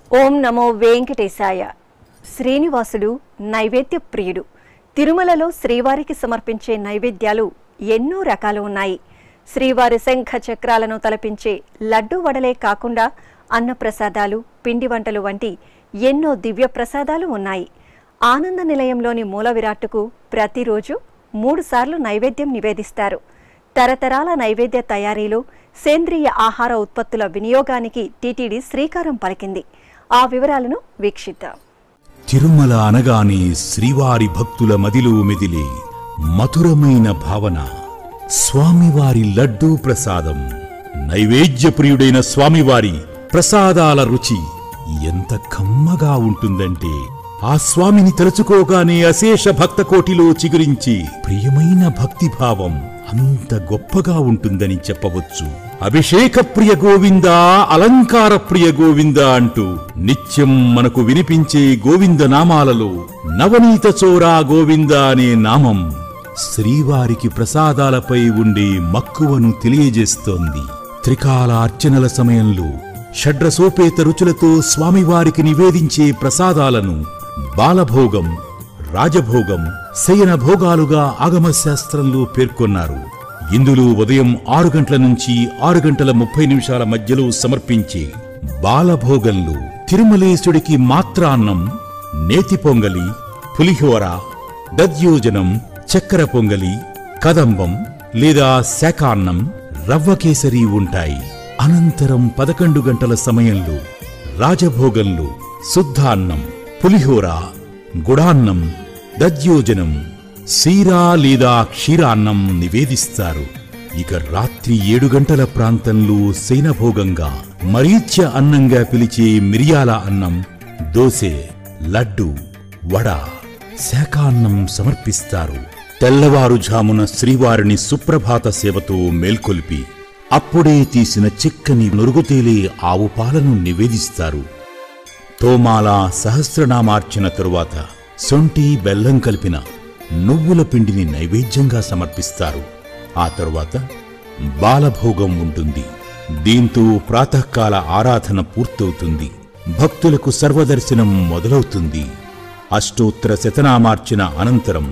ఓం నమో వెంకటేశాయ శ్రీనివాసుడు నైవేద్య ప్రియుడు తిరుమలలో శ్రీవారికి సమర్పించే నైవేద్యాలు ఎన్నో రకాలు ఉన్నాయి శ్రీవారి శంఖ చక్రాలను తలపించే లడ్డు వడలే కాకుండా అన్నప్రసాదాలు పిండి వంటలు వంటి ఎన్నో దివ్య ప్రసాదాలు ఉన్నాయి ఆనంద నిలయంలోని మూల విరాట్టుకు ప్రతిరోజు మూడుసార్లు నైవేద్యం నివేదిస్తారు తరతరాల నైవేద్య తయారీలో సేంద్రియ ఆహార ఉత్పత్తుల వినియోగానికి టీటీడీ శ్రీకారం పలికింది ఆ వివరాలను వీక్షిద్దాం తిరుమల అనగానే శ్రీవారి భక్తుల మదిలో మెదిలే మధురమైన భావన స్వామివారి లడ్డూ ప్రసాదం నైవేద్యప్రియుడైన స్వామివారి ప్రసాదాల రుచి ఎంత కమ్మగా ఉంటుందంటే ఆ స్వామిని తలుచుకోగానే అశేష భక్త కోటిలో చిగురించి ప్రియమైన భక్తిభావం అంత గొప్పగా ఉంటుందని చెప్పవచ్చు అభిషేక ప్రియ గోవింద అలంకార ప్రియ గోవింద అంటూ నిత్యం మనకు వినిపించే గోవింద నామాలలో నవనీత చోరా గోవింద అనే నామం శ్రీవారికి ప్రసాదాలపై ఉండే మక్కువను తెలియజేస్తోంది త్రికాల అర్చనల సమయంలో షడ్రసోపేత రుచులతో స్వామివారికి నివేదించే ప్రసాదాలను బాలభోగం రాజభోగం శయన భోగాలుగా ఆగమ శాస్త్రంలో పేర్కొన్నారు ఇందులో ఉదయం ఆరు గంటల నుంచి ఆరు గంటల ముప్పై నిమిషాల మధ్యలో సమర్పించే బాలభోగంలో తిరుమలేశుడికి మాత్రాన్నం నేతి పొంగలి పులిహోర దద్యోజనం చక్కెర పొంగలి కదంబం లేదా శాకాన్నం రవ్వ కేసరి ఉంటాయి అనంతరం పదకొండు గంటల సమయంలో రాజభోగంలో శుద్ధాన్నం పులిహోర గుడాన్నం దద్యోజనం సీరా లేదా క్షీరాన్నం నివేదిస్తారు ఇక రాత్రి ఏడు గంటల ప్రాంతంలో శయనభోగంగా మరీచ్య అన్నంగా పిలిచే మిరియాల అన్నం దోసె లడ్డు వడ శాకాన్నం సమర్పిస్తారు తెల్లవారుజామున శ్రీవారిని సుప్రభాత సేవతో మేల్కొల్పి అప్పుడే తీసిన చిక్కని నురుగుతేలే ఆవు పాలను నివేదిస్తారు తోమాల సహస్రనామార్చన తరువాత సొంటి బెల్లం కలిపిన నువ్వుల పిండిని నైవేద్యంగా సమర్పిస్తారు ఆ తరువాత బాలభోగం ఉంటుంది దీంతో ప్రాతకాల ఆరాధన పూర్తవుతుంది భక్తులకు సర్వదర్శనం మొదలవుతుంది అష్టోత్తర శతనామార్చన అనంతరం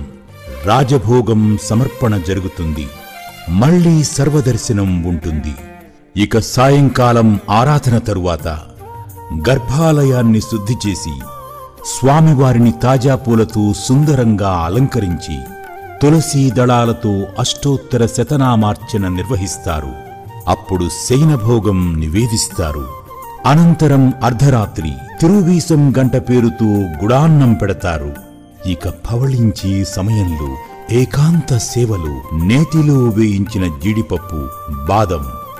రాజభోగం సమర్పణ జరుగుతుంది మళ్ళీ సర్వదర్శనం ఉంటుంది ఇక సాయంకాలం ఆరాధన తరువాత గర్భాలయాన్ని శుద్ధి చేసి స్వామివారిని తాజా పూలతో సుందరంగా అలంకరించి తులసీ దళాలతో అష్టోత్తర శతనామార్చన నిర్వహిస్తారు అప్పుడు శయనభోగం నివేదిస్తారు అనంతరం అర్ధరాత్రి తిరువీసం గంట పేరుతో గుడాన్నం పెడతారు ఇక పవళించే సమయంలో ఏకాంత సేవలు నేతిలో వేయించిన జీడిపప్పు బాదం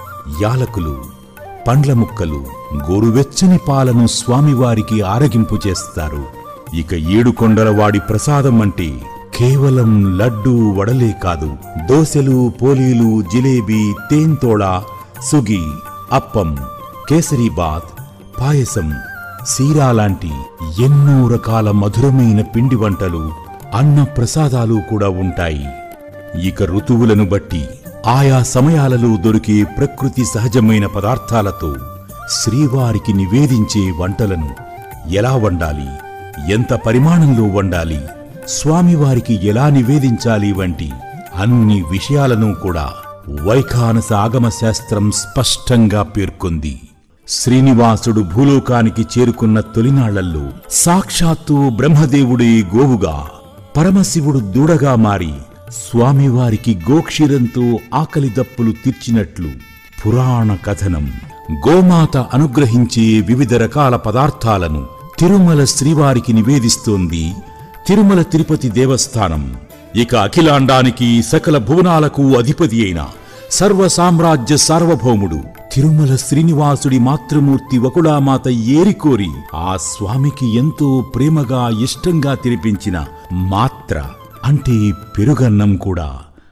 యాలకులు పండ్ల ముక్కలు గోరువెచ్చని పాలను స్వామివారికి ఆరగింపు చేస్తారు ఇక ఏడు కొండలవాడి ప్రసాదం అంటే కేవలం లడ్డు వడలే కాదు దోసెలు పోలీలు జిలేబీ తేంతోళ సుగి అప్పం కేసరీబాత్ పాయసం సీరా లాంటి ఎన్నో రకాల మధురమైన పిండి వంటలు అన్న ప్రసాదాలు కూడా ఉంటాయి ఇక ఋతువులను బట్టి ఆయా సమయాలలో దొరికే ప్రకృతి సహజమైన పదార్థాలతో శ్రీవారికి నివేదించే వంటలను ఎలా వండాలి ఎంత పరిమాణంలో వండాలి స్వామివారికి ఎలా నివేదించాలి వంటి అన్ని విషయాలను కూడా వైఖానస ఆగమ శాస్త్రం స్పష్టంగా పేర్కొంది శ్రీనివాసుడు భూలోకానికి చేరుకున్న తొలినాళ్లలో సాక్షాత్తు బ్రహ్మదేవుడే గోవుగా పరమశివుడు దూడగా మారి స్వామివారికి గోక్షీరంతో ఆకలి దప్పులు తీర్చినట్లు పురాణ కథనం గోమాత అనుగ్రహించే వివిధ రకాల పదార్థాలను తిరుమల శ్రీవారికి నివేదిస్తోంది తిరుమల తిరుపతి దేవస్థానం ఇక అఖిలాండానికి సకల భువనాలకు అధిపతి అయిన సర్వ సామ్రాజ్య సార్వభౌముడు తిరుమల శ్రీనివాసుడి మాతృమూర్తి వకుళామాత ఏరికోరి ఆ స్వామికి ఎంతో ప్రేమగా ఇష్టంగా తినిపించిన మాత్ర అంటే పెరుగన్నం కూడా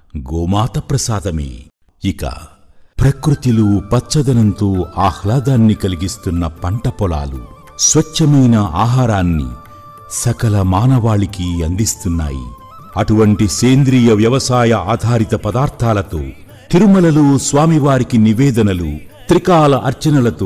గోమాత ప్రసాదమే ఇక ప్రకృతిలో పచ్చదనంతో ఆహ్లాదాన్ని కలిగిస్తున్న పంట పొలాలు స్వచ్ఛమైన ఆహారాన్ని సకల మానవాళికి అందిస్తున్నాయి అటువంటి సేంద్రియ వ్యవసాయ ఆధారిత పదార్థాలతో తిరుమలలో స్వామివారికి నివేదనలు త్రికాల అర్చనలతో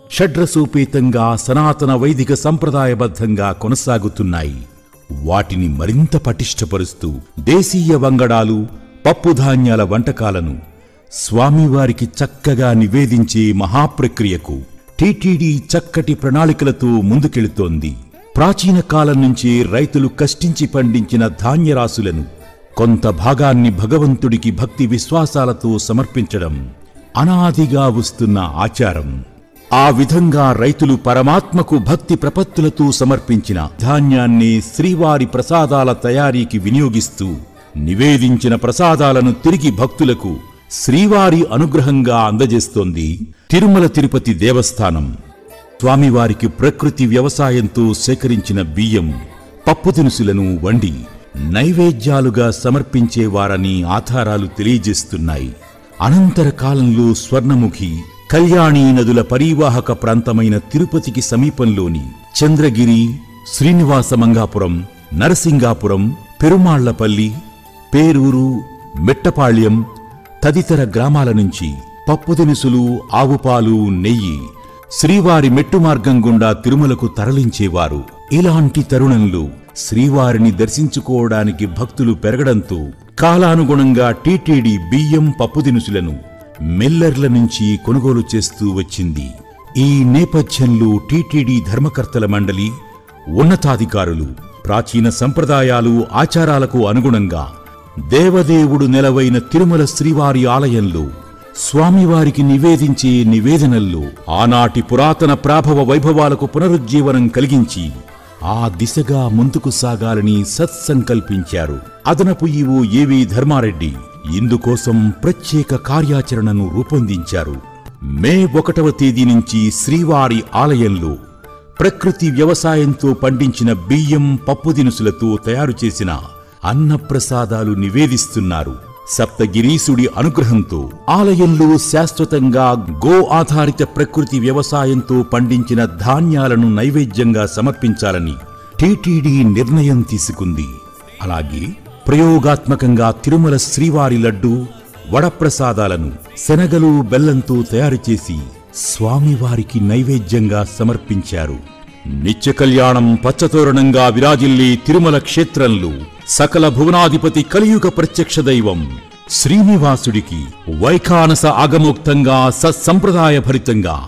షడ్రసోపేతంగా సనాతన వైదిక సంప్రదాయబద్ధంగా కొనసాగుతున్నాయి వాటిని మరింత పటిష్టపరుస్తూ దేశీయ వంగడాలు పప్పుధాన్యాల వంటకాలను స్వామివారికి చక్కగా నివేదించే మహాప్రక్రియకు టీటీడీ చక్కటి ప్రణాళికలతో ముందుకెళుతోంది ప్రాచీన కాలం నుంచి రైతులు కష్టించి పండించిన ధాన్యరాశులను కొంత భాగాన్ని భగవంతుడికి భక్తి విశ్వాసాలతో సమర్పించడం అనాదిగా వస్తున్న ఆచారం ఆ విధంగా రైతులు పరమాత్మకు భక్తి ప్రపత్తులతో సమర్పించిన ధాన్యాన్ని శ్రీవారి ప్రసాదాల తయారీకి వినియోగిస్తూ నివేదించిన ప్రసాదాలను తిరిగి భక్తులకు శ్రీవారి అనుగ్రహంగా అందజేస్తోంది తిరుమల తిరుపతి దేవస్థానం స్వామివారికి ప్రకృతి వ్యవసాయంతో సేకరించిన బియ్యం పప్పు దినుసులను వండి నైవేద్యాలుగా సమర్పించేవారని ఆధారాలు తెలియజేస్తున్నాయి అనంతర కాలంలో స్వర్ణముఖి కళ్యాణీ నదుల పరీవాహక ప్రాంతమైన తిరుపతికి సమీపంలోని చంద్రగిరి శ్రీనివాసమంగాపురం నరసింగాపురం పెరుమాళ్లపల్లి పేరూరు మెట్టపాళ్యం తదితర గ్రామాల నుంచి పప్పు దినుసులు ఆవుపాలు నెయ్యి శ్రీవారి మెట్టు మార్గం గుండా తిరుమలకు తరలించేవారు ఇలాంటి తరుణంలో శ్రీవారిని దర్శించుకోవడానికి భక్తులు పెరగడంతో కాలానుగుణంగా టీటీడీ బియ్యం పప్పు దినుసులను మిల్లర్ల నుంచి కొనుగోలు చేస్తూ వచ్చింది ఈ నేపథ్యంలో టీటీడీ ధర్మకర్తల మండలి ఉన్నతాధికారులు ప్రాచీన సంప్రదాయాలు ఆచారాలకు అనుగుణంగా దేవదేవుడు నెలవైన తిరుమల శ్రీవారి ఆలయంలో స్వామివారికి నివేదించే నివేదనల్లో ఆనాటి పురాతన ప్రాభవ వైభవాలకు పునరుజ్జీవనం కలిగించి ఆ దిశగా ముందుకు సాగాలని సత్సంకల్పించారు అదనపు ఈవో ఏవి ధర్మారెడ్డి ఇందుకోసం ప్రత్యేక కార్యాచరణను రూపొందించారు మే ఒకటవ తేదీ నుంచి శ్రీవారి ఆలయంలో ప్రకృతి వ్యవసాయంతో పండించిన బియ్యం పప్పు దినుసులతో తయారు చేసిన అన్నప్రసాదాలు నివేదిస్తున్నారు సప్తగిరీసుడి అనుగ్రహంతో ఆలయంలో శాశ్వతంగా గో ఆధారిత ప్రకృతి వ్యవసాయంతో పండించిన ధాన్యాలను నైవేద్యంగా సమర్పించాలని టీటీడీ నిర్ణయం తీసుకుంది అలాగే ప్రయోగాత్మకంగా తిరుమల శ్రీవారి లడ్డు వడప్రసాదాలను శనగలు బెల్లంతో తయారు చేసి స్వామివారికి నైవేద్యంగా సమర్పించారు నిత్య కళ్యాణం పచ్చతోరణంగా విరాజిల్లే తిరుమల క్షేత్రంలో సకల భువనాధిపతి కలియుగ ప్రత్యక్ష దైవం శ్రీనివాసుడికి వైఖానస ఆగమోక్తంగా సత్సంప్రదాయ భరితంగా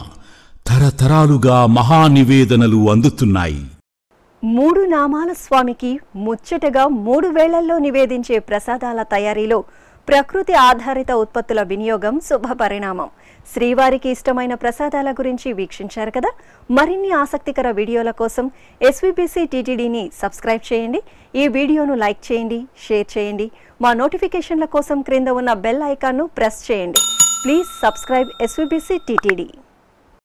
తరతరాలుగా మహానివేదనలు అందుతున్నాయి మూడు నామాల స్వామికి ముచ్చటగా మూడు వేళల్లో నివేదించే ప్రసాదాల తయారీలో ప్రకృతి ఆధారిత ఉత్పత్తుల వినియోగం శుభ పరిణామం శ్రీవారికి ఇష్టమైన ప్రసాదాల గురించి వీక్షించారు కదా మరిన్ని ఆసక్తికర వీడియోల కోసం ఎస్వీబీసీ టీటీడీని సబ్స్క్రైబ్ చేయండి ఈ వీడియోను లైక్ చేయండి షేర్ చేయండి మా నోటిఫికేషన్ల కోసం క్రింద ఉన్న బెల్ ఐకాన్ను ప్రెస్ చేయండి ప్లీజ్ సబ్స్క్రైబ్ ఎస్వీబీసీ టీటీడీ